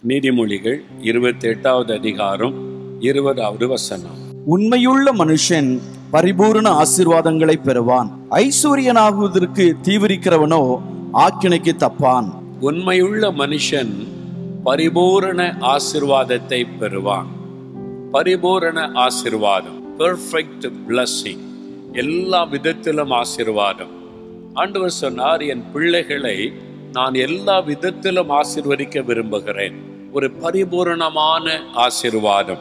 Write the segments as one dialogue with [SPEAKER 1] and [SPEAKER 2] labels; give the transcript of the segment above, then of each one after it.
[SPEAKER 1] நீதிமொழிகள் இருபத்தி எட்டாவது அதிகாரம் இருபதாவது வசனம்
[SPEAKER 2] உண்மையுள்ள மனுஷன் பரிபூரண ஆசீர்வாதங்களை பெறுவான் ஐஸ்வர்யனாகுவதற்கு தீவிரிக்கிறவனோ ஆக்கினைக்கு தப்பான்
[SPEAKER 1] உண்மையுள்ள மனுஷன் பரிபூரண ஆசிர்வாதத்தை பெறுவான் பரிபூரண ஆசிர்வாதம் பெர்ஃபெக்ட் blessing எல்லா விதத்திலும் ஆசிர்வாதம் ஆண்டவர் சொன்னார் என் பிள்ளைகளை நான் எல்லா விதத்திலும் ஆசிர்வதிக்க விரும்புகிறேன் ஒரு பரிபூரணமான ஆசிர்வாதம்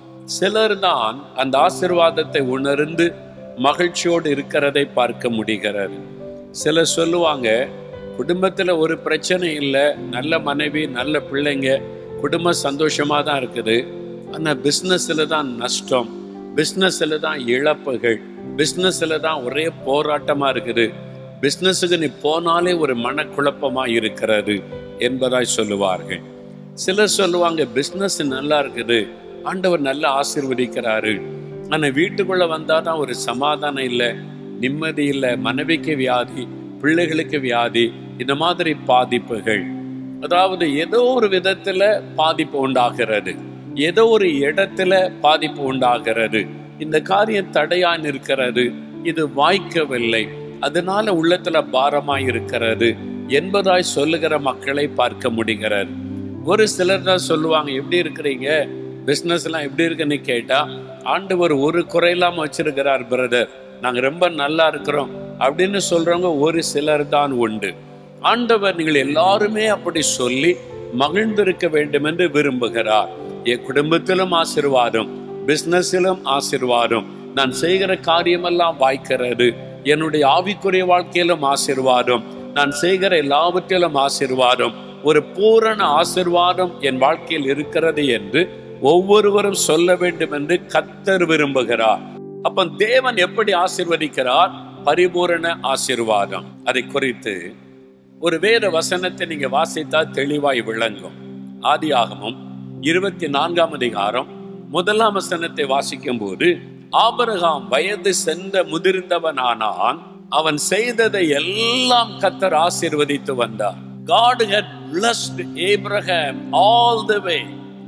[SPEAKER 1] சிலர் தான் அந்த ஆசிர்வாதத்தை உணர்ந்து மகிழ்ச்சியோடு இருக்கிறதை பார்க்க முடிகிறது சிலர் சொல்லுவாங்க குடும்பத்தில் ஒரு பிரச்சனை இல்லை நல்ல மனைவி நல்ல பிள்ளைங்க குடும்பம் சந்தோஷமாக தான் இருக்குது ஆனால் பிஸ்னஸில் தான் நஷ்டம் பிஸ்னஸில் தான் இழப்புகள் பிஸ்னஸில் தான் ஒரே போராட்டமாக இருக்குது பிஸ்னஸுக்கு நீ போனாலே ஒரு மனக்குழப்பமாக இருக்கிறது என்பதாய் சொல்லுவார்கள் சிலர் சொல்லுவாங்க பிஸ்னஸ் நல்லா இருக்குது ஆண்டவர் நல்லா ஆசீர்வதிக்கிறாரு ஆனால் வீட்டுக்குள்ள வந்தால் தான் ஒரு சமாதானம் இல்லை நிம்மதி இல்லை மனைவிக்கு வியாதி பிள்ளைகளுக்கு வியாதி இந்த மாதிரி பாதிப்புகள் அதாவது ஏதோ ஒரு விதத்துல பாதிப்பு உண்டாகிறது ஏதோ ஒரு இடத்துல பாதிப்பு உண்டாகிறது இந்த காரியம் தடையா நிற்கிறது இது வாய்க்கவில்லை அதனால உள்ளத்துல பாரமாய் இருக்கிறது என்பதாய் சொல்லுகிற மக்களை பார்க்க முடிகிறது ஒரு சிலர் தான் சொல்லுவாங்க எப்படி இருக்கிறீங்க பிஸ்னஸ் எல்லாம் எப்படி இருக்குன்னு கேட்டா ஆண்டவர் ஒரு குறையில்லாம வச்சிருக்கிறார் பிரதர் நாங்க ரொம்ப நல்லா இருக்கிறோம் அப்படின்னு சொல்றவங்க ஒரு சிலர் தான் உண்டு ஆண்டவர் நீங்கள் எல்லாருமே அப்படி சொல்லி மகிழ்ந்திருக்க வேண்டும் என்று விரும்புகிறார் என் குடும்பத்திலும் ஆசிர்வாதம் பிசினஸிலும் ஆசிர்வாதம் நான் செய்கிற காரியமெல்லாம் வாய்க்கிறது என்னுடைய ஆவிக்குரிய வாழ்க்கையிலும் ஆசிர்வாதம் நான் செய்கிற எல்லாவற்றிலும் ஆசிர்வாதம் ஒரு பூரண ஆசிர்வாதம் என் வாழ்க்கையில் இருக்கிறது என்று ஒவ்வொருவரும் சொல்ல வேண்டும் என்று கத்தர் விரும்புகிறார் அப்ப தேவன் எப்படி ஆசிர்வதிக்கிறார் பரிபூரண ஆசிர்வாதம் அதை குறித்து ஒரு வேத வசனத்தை நீங்க வாசித்தா தெளிவாய் விளங்கும் ஆதியாகமும் இருபத்தி நான்காம் அதிகாரம் முதலாம் வசனத்தை வாசிக்கும் போது ஆபரகாம் வயது சென்ற முதிர்ந்தவனானான் அவன் செய்ததை எல்லாம் கத்தர் ஆசீர்வதித்து வந்தார் God had blessed Abraham all the way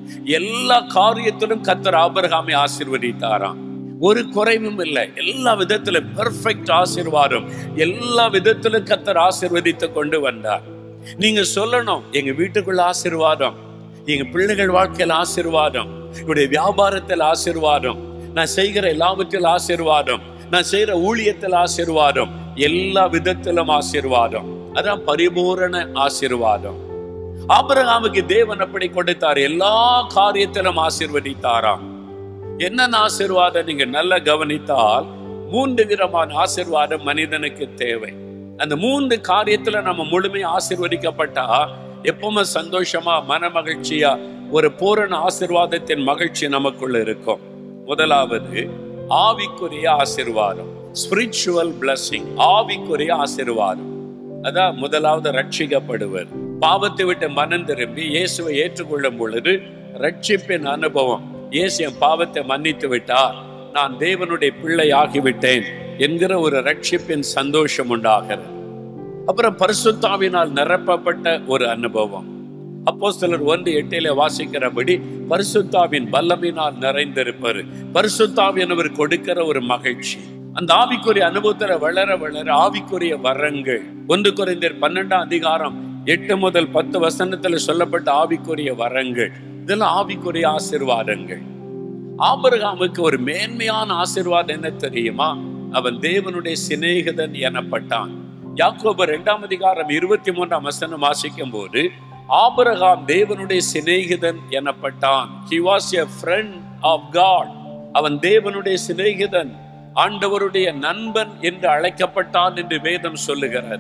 [SPEAKER 1] எல்லா காரியத்திலும் கத்தர் ஆபிரகாமை ஆசீர்வதித்தாராம் ஒரு குறைவும் இல்லை எல்லா விதத்திலும் பெர்ஃபெக்ட் ஆசீர்வாதம் எல்லா விதத்திலும் கத்தர் ஆசீர்வதித்து கொண்டு வந்தார் நீங்க சொல்லணும் எங்க வீட்டுக்குள்ள ஆசீர்வாதம் எங்க பிள்ளைகள் வாழ்க்கையில் ஆசீர்வாதம் என்னுடைய வியாபாரத்தில் ஆசீர்வாதம் நான் செய்கிற எல்லாவற்றில் ஆசீர்வாதம் நான் செய்கிற ஊழியத்தில் ஆசீர்வாதம் எல்லா விதத்திலும் ஆசீர்வாதம் அதான் பரிபூரண ஆசீர்வாதம் ஆபிரகாமுக்கு தேவன் அப்படி கொடுத்தார் எல்லா காரியத்திலும் ஆசீர்வதித்தாராம் என்னென்ன ஆசீர்வாதம் நீங்க நல்லா கவனித்தால் மூன்று விதமான ஆசீர்வாதம் மனிதனுக்கு தேவை அந்த மூன்று காரியத்துல நம்ம முழுமையா ஆசீர்வதிக்கப்பட்டா எப்பவுமே சந்தோஷமா மன மகிழ்ச்சியா ஒரு பூரண ஆசீர்வாதத்தின் மகிழ்ச்சி நமக்குள்ள இருக்கும் முதலாவது ஆவிக்குரிய ஆசீர்வாதம் ஸ்பிரிச்சுவல் பிளஸிங் ஆவிக்குரிய ஆசீர்வாதம் அதான் முதலாவது ரட்சிக்கப்படுவர் பாவத்தை விட்டு மனம் திரும்பி இயேசுவை ஏற்றுக்கொள்ளும் பொழுது ரட்சிப்பின் அனுபவம் இயேசு என் பாவத்தை மன்னித்து விட்டார் நான் தேவனுடைய பிள்ளை ஆகிவிட்டேன் என்கிற ஒரு ரட்சிப்பின் சந்தோஷம் உண்டாகிறது அப்புறம் பரிசுத்தாவினால் நிரப்பப்பட்ட ஒரு அனுபவம் அப்போ சிலர் ஒன்று எட்டில வாசிக்கிறபடி பரிசுத்தாவின் வல்லமினால் நிறைந்திருப்பாரு பரிசுத்தாவியனவர் கொடுக்கிற ஒரு மகிழ்ச்சி அந்த ஆவிக்குரிய அனுபவத்துல வளர வளர ஆவிக்குரிய வரங்கள் ஒன்று குறைந்தர் பன்னெண்டாம் அதிகாரம் எட்டு முதல் பத்து வசனத்துல சொல்லப்பட்ட ஆவிக்குரிய வரங்கள் இதெல்லாம் ஆவிக்குரிய ஆசிர்வாதங்கள் ஆபிரகாமுக்கு ஒரு மேன்மையான ஆசிர்வாதம் என்ன தெரியுமா அவன் தேவனுடைய சிநேகிதன் எனப்பட்டான் யாக்கோபர் இரண்டாம் அதிகாரம் இருபத்தி மூன்றாம் வசனம் வாசிக்கும் போது ஆபிரகாம் தேவனுடைய சிநேகிதன் எனப்பட்டான் he was a friend of God அவன் தேவனுடைய சிநேகிதன் ஆண்டவருடைய நண்பன் என்று அழைக்கப்பட்டான் என்று வேதம் சொல்லுகிறது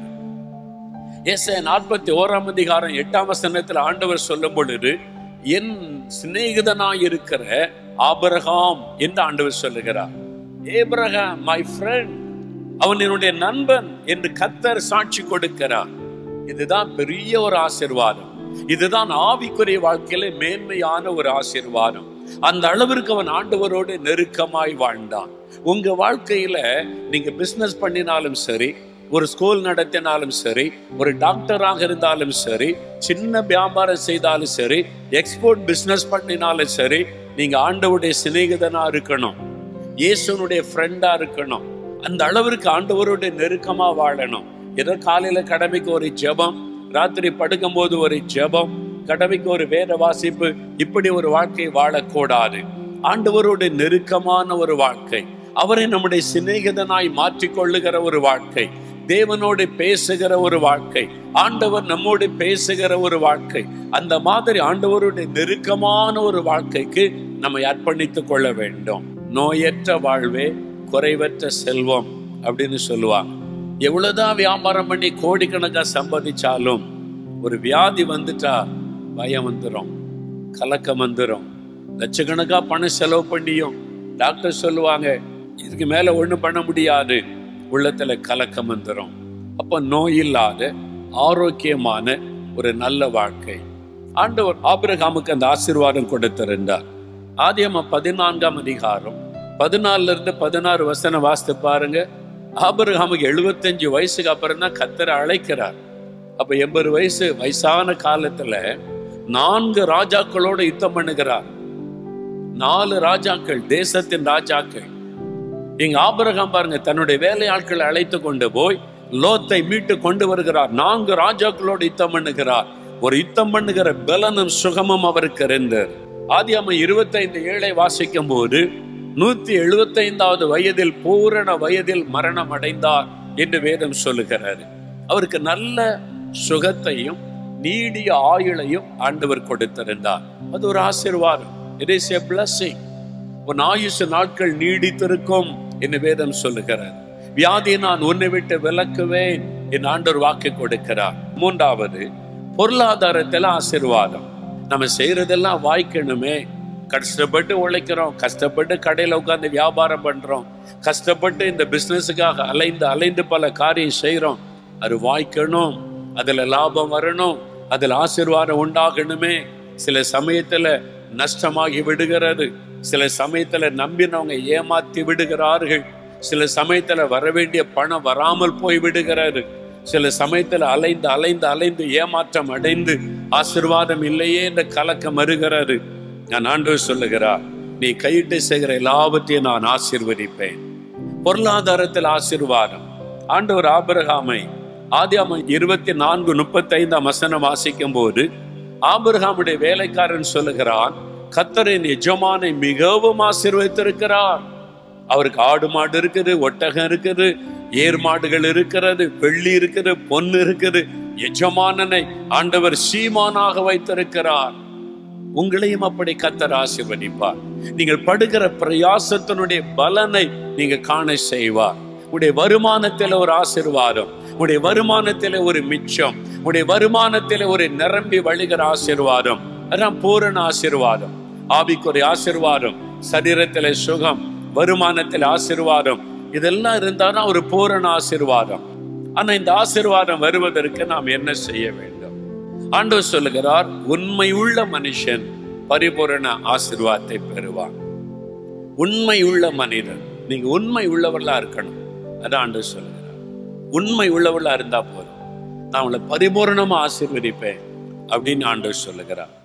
[SPEAKER 1] எஸ் நாற்பத்தி ஓராம் அதிகாரம் எட்டாம் வசனத்தில் ஆண்டவர் சொல்லும் பொழுது என் சிநேகிதனாய் இருக்கிற ஆபரகாம் என்று ஆண்டவர் சொல்லுகிறார் ஏப்ரஹாம் மை ஃப்ரெண்ட் அவன் என்னுடைய நண்பன் என்று கத்தர் சாட்சி கொடுக்கிறார் இதுதான் பெரிய ஒரு ஆசிர்வாதம் இதுதான் ஆவிக்குரிய வாழ்க்கையில மேன்மையான ஒரு ஆசிர்வாதம் அந்த அளவிற்கு அவன் ஆண்டவரோடு நெருக்கமாய் வாழ்ந்தான் உங்க வாழ்க்கையில நீங்க பிசினஸ் பண்ணினாலும் சரி ஒரு ஸ்கூல் நடத்தினாலும் சரி ஒரு டாக்டராக இருந்தாலும் சரி சின்ன வியாபாரம் செய்தாலும் சரி எக்ஸ்போர்ட் பிசினஸ் பண்ணினாலும் சரி நீங்க ஆண்டவருடைய சிநேகிதனா இருக்கணும் இயேசுனுடைய ஃப்ரெண்டா இருக்கணும் அந்த அளவிற்கு ஆண்டவருடைய நெருக்கமா வாழணும் ஏதோ காலையில கடமைக்கு ஒரு ஜெபம் ராத்திரி படுக்கும்போது ஒரு ஜெபம் கடமைக்கு ஒரு வேத வாசிப்பு இப்படி ஒரு வாழ்க்கை வாழக்கூடாது ஆண்டவருடைய நெருக்கமான ஒரு வாழ்க்கை அவரை நம்முடைய சிநேகிதனாய் மாற்றிக்கொள்ளுகிற ஒரு வாழ்க்கை தேவனோடு பேசுகிற ஒரு வாழ்க்கை ஆண்டவர் நம்மோடு பேசுகிற ஒரு வாழ்க்கை அந்த மாதிரி ஆண்டவருடைய நெருக்கமான ஒரு வாழ்க்கைக்கு நம்மை அர்ப்பணித்துக் கொள்ள வேண்டும் நோயற்ற வாழ்வே குறைவற்ற செல்வம் அப்படின்னு சொல்லுவாங்க எவ்வளவுதான் வியாபாரம் பண்ணி கோடிக்கணக்கா சம்பாதிச்சாலும் ஒரு வியாதி வந்துட்டா பயம் வந்துடும் கலக்கம் வந்துடும் லட்சக்கணக்கா பணம் செலவு பண்ணியும் டாக்டர் சொல்லுவாங்க இதுக்கு மேல ஒண்ணும் பண்ண முடியாது உள்ளத்துல கலக்கம் வந்துடும் அப்ப நோய் இல்லாத ஆரோக்கியமான ஒரு நல்ல வாழ்க்கை ஆண்டவர் ஆபிரகாமுக்கு அந்த ஆசீர்வாதம் கொடுத்திருந்தார் ஆதியம பதினான்காம் அதிகாரம் பதினாலுல இருந்து பதினாறு வசனம் வாசித்து பாருங்க ஆபிரகாமுக்கு எழுபத்தஞ்சு வயசுக்கு அப்புறம் தான் கத்தரை அழைக்கிறார் அப்ப எண்பது வயசு வயசான காலத்துல நான்கு ராஜாக்களோட யுத்தம் பண்ணுகிறார் நாலு ராஜாக்கள் தேசத்தின் ராஜாக்கள் இங்க ஆபிரகாம் பாருங்க தன்னுடைய வேலையாட்களை அழைத்து கொண்டு போய் லோத்தை மீட்டு கொண்டு வருகிறார் நான்கு ராஜாக்களோடு யுத்தம் பண்ணுகிறார் ஒரு யுத்தம் பண்ணுகிற பலனும் சுகமும் அவருக்கு இருந்தது ஆதியாம இருபத்தைந்து ஏழை வாசிக்கும் போது நூத்தி எழுபத்தைந்தாவது வயதில் பூரண வயதில் மரணம் அடைந்தார் என்று வேதம் சொல்லுகிறாரு அவருக்கு நல்ல சுகத்தையும் நீடிய ஆயுளையும் ஆண்டவர் கொடுத்திருந்தார் அது ஒரு ஆசீர்வாதம் இட் இஸ் எ பிளஸிங் உன் ஆயுசு நாட்கள் நீடித்திருக்கும் என்று வேதம் சொல்லுகிறார் வியாதியை நான் உன்னை விட்டு விலக்குவேன் என் ஆண்டவர் வாக்கு கொடுக்கிறார் மூன்றாவது பொருளாதாரத்தில் ஆசீர்வாதம் நம்ம செய்யறதெல்லாம் வாய்க்கணுமே கஷ்டப்பட்டு உழைக்கிறோம் கஷ்டப்பட்டு கடையில் உட்காந்து வியாபாரம் பண்றோம் கஷ்டப்பட்டு இந்த பிசினஸுக்காக அலைந்து அலைந்து பல காரியம் செய்றோம் அது வாய்க்கணும் அதுல லாபம் வரணும் அதுல ஆசீர்வாதம் உண்டாகணுமே சில சமயத்துல நஷ்டமாகி விடுகிறது சில சமயத்துல நம்பினவங்க ஏமாத்தி விடுகிறார்கள் சில சமயத்துல வர வேண்டிய பணம் வராமல் போய் விடுகிறது சில சமயத்துல அலைந்து அலைந்து அலைந்து ஏமாற்றம் அடைந்து ஆசிர்வாதம் இல்லையே என்ற கலக்கம் வருகிறது நான் ஆண்டவர் சொல்லுகிறார் நீ கையிட்டு செய்கிற எல்லாவற்றையும் நான் ஆசீர்வதிப்பேன் பொருளாதாரத்தில் ஆசீர்வாதம் ஆண்டவர் ஆபிரகாமை ஆதியாம இருபத்தி நான்கு முப்பத்தி ஐந்தாம் வசனம் வாசிக்கும் போது ஆபிரகாமுடைய வேலைக்காரன் சொல்லுகிறான் கத்தரின் எஜமானை மிகவும் ஆசீர்வதித்திருக்கிறார் அவருக்கு ஆடு மாடு இருக்குது ஒட்டகம் இருக்குது ஏர் மாடுகள் இருக்கிறது வெள்ளி இருக்குது பொன்னு இருக்குது எஜமானனை ஆண்டவர் சீமானாக வைத்திருக்கிறார் உங்களையும் அப்படி கத்தர் ஆசீர்வதிப்பார் நீங்கள் படுகிற பிரயாசத்தினுடைய பலனை நீங்க காண செய்வார் உடைய வருமானத்தில் ஒரு ஆசீர்வாதம் உடைய வருமானத்தில் ஒரு மிச்சம் உடைய வருமானத்தில் ஒரு நிரம்பி வழிகிற ஆசீர்வாதம் அதான் பூரண ஆசீர்வாதம் ஆவிக்குரிய ஆசீர்வாதம் சரீரத்தில் சுகம் வருமானத்தில் ஆசீர்வாதம் இதெல்லாம் இருந்தாதான் ஒரு பூரண ஆசீர்வாதம் ஆனா இந்த ஆசீர்வாதம் வருவதற்கு நாம் என்ன செய்ய வேண்டும் ஆண்டவர் சொல்லுகிறார் உண்மை உள்ள மனுஷன் பரிபூரண ஆசீர்வாதத்தை பெறுவான் உண்மை உள்ள மனிதன் நீங்க உண்மை உள்ளவர்களா இருக்கணும் அதான் ஆண்டவர் சொல்லுகிறார் உண்மை உள்ளவர்களா இருந்தா போதும் நான் உங்களை பரிபூரணமா ஆசீர்வதிப்பேன் அப்படின்னு ஆண்டவர் சொல்லுகிறார்